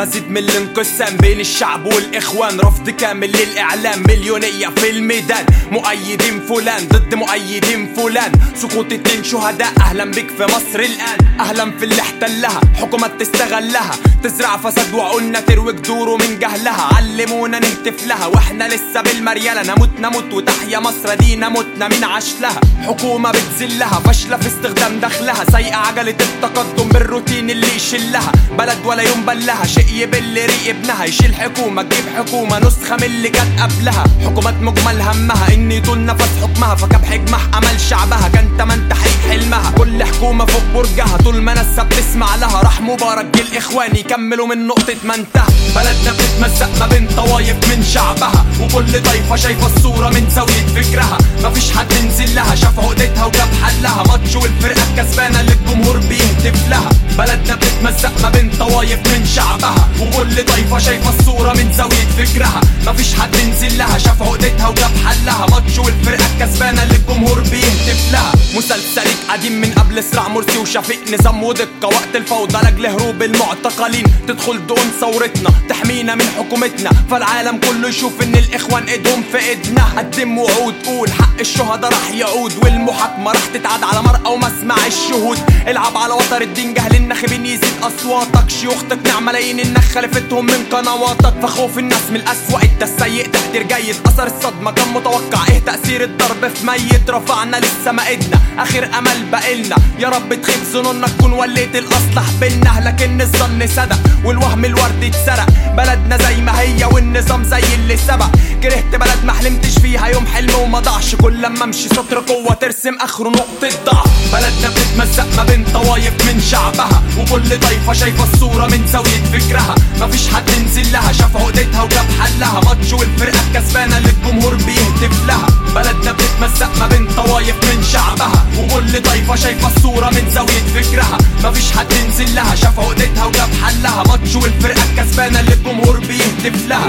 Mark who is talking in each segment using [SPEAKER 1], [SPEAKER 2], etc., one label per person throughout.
[SPEAKER 1] مزيد من الانقسام بين الشعب والاخوان رفض كامل للاعلام مليونية في الميدان مؤيدين فلان ضد مؤيدين فلان سقوط اتنين شهداء اهلا بك في مصر الان اهلا في اللي احتلها حكومات تستغلها تزرع فساد وقلنا تروي جذوره من جهلها علمونا نهتف لها واحنا لسه بالمريالة نموت نموت وتحيا مصر دي نموتنا من عاش لها حكومة بتذلها فاشلة في استخدام دخلها سايقة عجلة التقدم بالروتين اللي يشلها بلد ولا يوم بلها شيء يبل ريق ابنها يشيل حكومة تجيب حكومة نسخة من اللي جت قبلها حكومات مجمل همها ان يطول نفس حكمها فكب حجمها امل شعبها كان تمن تحقيق حلمها كل حكومة فوق برجها طول ما ناسها بتسمع لها راح مبارك جه الاخوان يكملوا من نقطة ما انتهى بلدنا بتتمزق ما بين طوايف من شعبها وكل طايفة شايفة الصورة من زاوية فكرها مفيش حد نزل لها شاف عقدتها وجاب حلها ماتش والفرقة الكسبانة اللي الجمهور بيهتف لها بلدنا بتتمزق ما بين طوايف من شعبها وكل طايفة شايفة الصورة من زاوية فكرها مفيش حد نزل لها شاف عقدتها وجاب حلها ماتش والفرقة الكسبانة اللي الجمهور بيهتف لها مسلسلك قديم من قبل صراع مرسي وشفيق نظام ودقة وقت الفوضى لاجل هروب المعتقلين تدخل دون ثورتنا تحمينا من حكومتنا فالعالم كله يشوف ان الاخوان ايدهم في ايدنا قدم وعود قول حق الشهداء راح يعود والمحاكمة راح تتعاد على مرأى ومسمع الشهود العب على وتر الدين جهل الناخبين يزيد اصواتك شيوخ تقنع ملايين انك خلفتهم من قنواتك فخوف الناس من الاسوأ انت السيء تقدير جيد اثر الصدمة كان متوقع ايه تأثير الضرب في ميت رفعنا لسه ما ايدنا اخر امل بقلنا يا رب تخيب ظنونك تكون وليت الاصلح بينا لكن الظن صدق والوهم الورد اتسرق بلدنا زي ما هي والنظام زي اللي سبق كرهت بلد ما حلمتش فيها يوم حلم وما ضاعش كل لما امشي سطر قوة ترسم اخره نقطة ضعف بلدنا بتتمزق ما بين طوايف من شعبها وكل طايفة شايفة الصورة من زاوية فكرها مفيش حد نزل لها شاف عقدتها وجاب حلها ماتش والفرقة الكسبانة اللي الجمهور بيهتف لها بلدنا بتتمزق ما بين طوايف من شعبها وكل طايفة شايفة الصورة من زاوية فكرها مفيش حد نزل لها شاف عقدتها وجاب حلها ماتش والفرقة الكسبانة اللي الجمهور بيهتف لها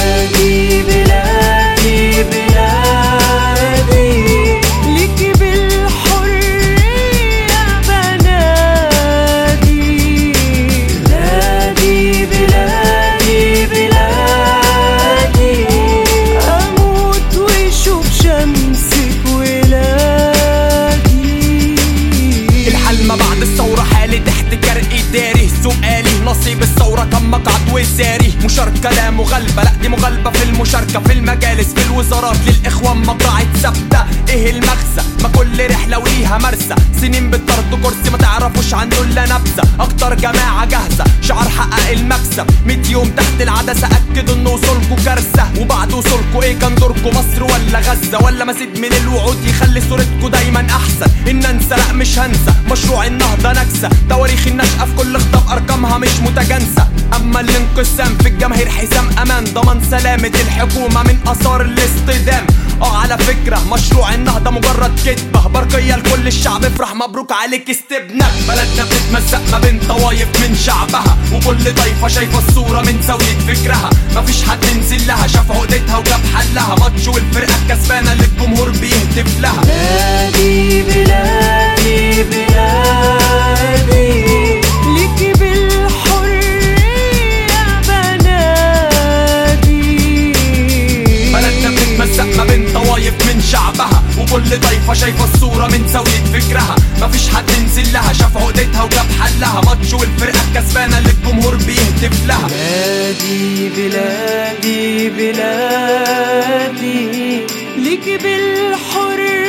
[SPEAKER 2] بلادي بلادي بلادي ليكي بالحرية بنادي بلادي بلادي بلادي أموت ويشوف شمسك ولادي
[SPEAKER 1] الحل ما بعد الثورة حالة احتكار إداري سؤالي نصيب الثورة كم مقعد وزاري مشاركة لا مغالبة لا دي مغالبة في المشاركة في المجالس في الوزارات للإخوان مقاعد ثابتة إيه المغزى ما كل رحلة وليها مرسى سنين بالطرد كرسي ما تعرفوش عنه إلا نبذة أكتر جماعة جاهزة شعار حقق المكسب 100 يوم تحت العدسة أكدوا إن وصولكوا كارثة وبعد وصولكوا إيه كان دوركوا مصر ولا غزة ولا مزيد من الوعود يخلي صورتكوا دايما أحسن إن أنسى لا مش هنسى مشروع النهضة نكسة تواريخ النشأة في كل خطاب أرقامها مش متجانسة أما الانقسام في الجماهير حزام أمان ضمان سلامة الحكومة من آثار الاصطدام اه على فكرة مشروع النهضة مجرد كدبة برقية لكل الشعب افرح مبروك عليك استبنك بلدنا بتتمزق ما بين طوايف من شعبها وكل طايفة شايفة الصورة من زاوية فكرها مفيش حد نزل لها شاف عقدتها وجاب حلها ماتش والفرقة الكسبانة اللي الجمهور بيهتف لها
[SPEAKER 2] بلادي بلادي بلادي ليكي بالحرية بنادي
[SPEAKER 1] بلدنا بتتمزق ما بين طوايف من شعبها وكل طايفة شايفة الصورة من زاوية فكرها مفيش حد نزل لها شاف عقدتها وجاب حلها ماتش والفرقة الكسبانة اللي الجمهور بيهتف لها
[SPEAKER 2] بلادي بلادي بلادي ليكي بالحرية